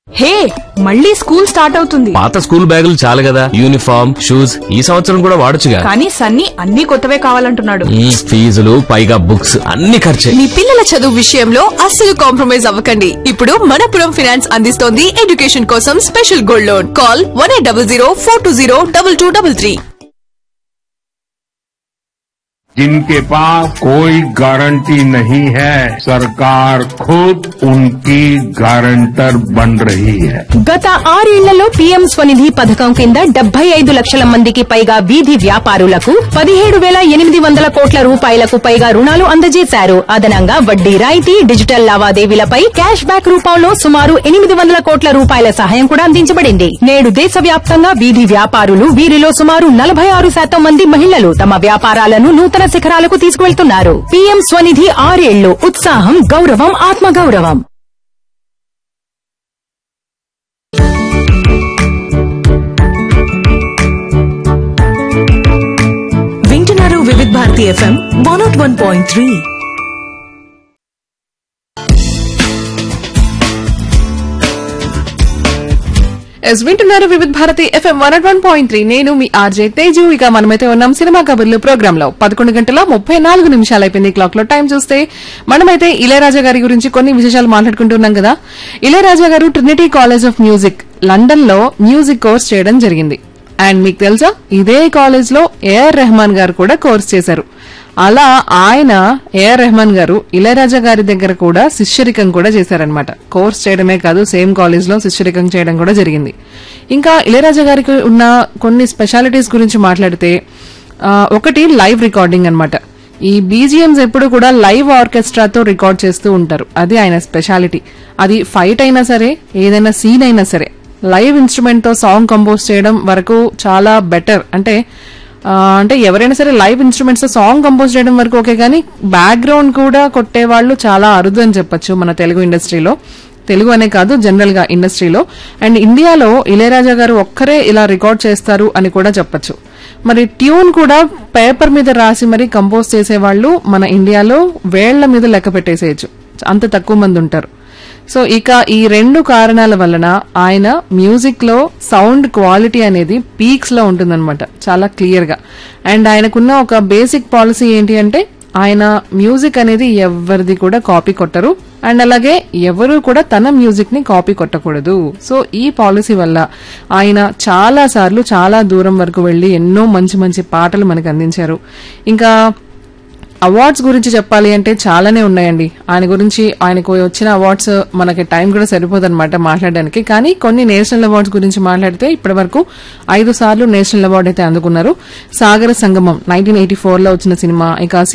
హే మళ్ళీ school start అవుతుంది పాత స్కూల్ బ్యాగులు చాలు కదా యూనిఫామ్ షూస్ ఈ సంవత్సరం కూడా వాడొచ్చుగా కానీ సన్నీ అన్ని కొత్తవే కావాలంటున్నాడు ఈ ఫీజులు పైగా బుక్స్ అన్ని ఖర్చే మీ పిల్లల చదువు విషయంలో అస్సలు కాంప్రమైజ్ అవ్వకండి ఇప్పుడు మనపురం ఫైనాన్స్ అందిస్తోంది ఎడ్యుకేషన్ కోసం special gold loan call one eight double zero four two zero double two double three जिनके पास कोई गारंटी नहीं है सरकार खुद उनकी गारंटर बन रही है గత ఆరేళ్లలో పీఎం స్వనిధి పథకం కింద డెబ్బై ఐదు లక్షల మందికి పైగా వీధి వ్యాపారులకు పదిహేడు వేల ఎనిమిది వందల కోట్ల రూపాయలకు పైగా రుణాలు అందజేశారు అదనంగా వడ్డీ రాయితీ డిజిటల్ లావాదేవీలపై క్యాష్ బ్యాక్ రూపంలో సుమారు ఎనిమిది వందల కోట్ల రూపాయల సహాయం కూడా అందించబడింది నేడు దేశవ్యాప్తంగా వీధి వ్యాపారులు వీరిలో సుమారు నలభై ఆరు శాతం మంది మహిళలు తమ వ్యాపారాలను నూతన శిఖరాలకు తీసుకువెళ్తున్నారు పీఎం స్వనిధి ఆరేళ్లు ఉత్సాహం గౌరవం ఆత్మగౌరవం వింటున్నారు Vividh Bharati FM one nought one point three yes వింటున్నారు Vividh Bharati FM one one point three నేను మీ ఆర్జే తేజు ఇక మనమైతే ఉన్నాం సినిమా కబుర్లు ప్రోగ్రామ్ లో పదకొండు గంటల ముప్పై నాలుగు నిమిషాలు అయిపోయింది క్లాక్ లో టైం చూస్తే మనమైతే ఇళయరాజా గారి గురించి కొన్ని విశేషాలు మాట్లాడుకుంటున్నాం కదా ఇళయరాజా గారు Trinity College of Music London లో మ్యూజిక్ కోర్స్ చేయడం జరిగింది అండ్ మీకు తెలుసా ఇదే కాలేజ్ లో ఏఆర్ రెహమాన్ గారు కూడా కోర్స్ చేశారు అలా ఆయన ఏఆర్ రెహమాన్ గారు ఇళయరాజా గారి దగ్గర కూడా శిష్యరికం కూడా చేశారనమాట కోర్స్ చేయడమే కాదు సేమ్ కాలేజ్ లో శిష్యరికం చేయడం కూడా జరిగింది ఇంకా ఇళయరాజా గారికి ఉన్న కొన్ని స్పెషాలిటీస్ గురించి మాట్లాడితే ఆ, ఒకటి లైవ్ రికార్డింగ్ అన్నమాట ఈ బీజిఎంస్ ఎప్పుడు కూడా లైవ్ ఆర్కెస్ట్రాతో రికార్డ్ చేస్తూ ఉంటారు అది ఆయన స్పెషాలిటీ అది ఫైట్ అయినా సరే ఏదైనా సీన్ అయినా సరే లైవ్ ఇన్స్ట్రుమెంట్ తో సాంగ్ కంపోజ్ చేయడం వరకు చాలా బెటర్ అంటే ఆ, అంటే ఎవరైనా సరే లైవ్ ఇన్స్ట్రుమెంట్స్ తో సాంగ్ కంపోజ్ చేయడం వరకు ఓకే కానీ బ్యాక్గ్రౌండ్ కూడా కొట్టే వాళ్ళు చాలా అరుదు అని చెప్పొచ్చు మన తెలుగు ఇండస్ట్రీలో తెలుగు అనే కాదు జనరల్ గా ఇండస్ట్రీలో అండ్ ఇండియాలో ఇళయరాజా గారు ఒక్కరే ఇలా రికార్డ్ చేస్తారు అని కూడా చెప్పొచ్చు మరి ట్యూన్ కూడా పేపర్ మీద రాసి మరి కంపోజ్ చేసేవాళ్ళు మన ఇండియాలో వేళ్ల మీద లెక్క పెట్టేసేయచ్చు అంత తక్కువ మంది ఉంటారు సో ఇక ఈ రెండు కారణాల వలన ఆయన మ్యూజిక్ లో సౌండ్ క్వాలిటీ అనేది పీక్స్ లో ఉంటుందన్నమాట చాలా క్లియర్ గా అండ్ ఆయనకున్న ఒక బేసిక్ పాలసీ ఏంటి అంటే ఆయన మ్యూజిక్ అనేది ఎవరిది కూడా కాపీ కొట్టరు అండ్ అలాగే ఎవరు కూడా తన మ్యూజిక్ ని కాపీ కొట్టకూడదు సో ఈ పాలసీ వల్ల ఆయన చాలా సార్లు చాలా దూరం వరకు వెళ్లి ఎన్నో మంచి మంచి పాటలు మనకు అందించారు ఇంకా అవార్డ్స్ గురించి చెప్పాలి అంటే చాలానే ఉన్నాయండి ఆయన గురించి ఆయనకు వచ్చిన అవార్డ్స్ మనకి టైం కూడా సరిపోదన్నమాట మాట్లాడడానికి కానీ కొన్ని నేషనల్ అవార్డ్స్ గురించి మాట్లాడితే ఇప్పటి వరకు ఐదు సార్లు నేషనల్ అవార్డు అయితే అందుకున్నారు సాగర సంగమం నైన్టీన్ ఎయిటీ ఫోర్ లో వచ్చిన సినిమా ఇక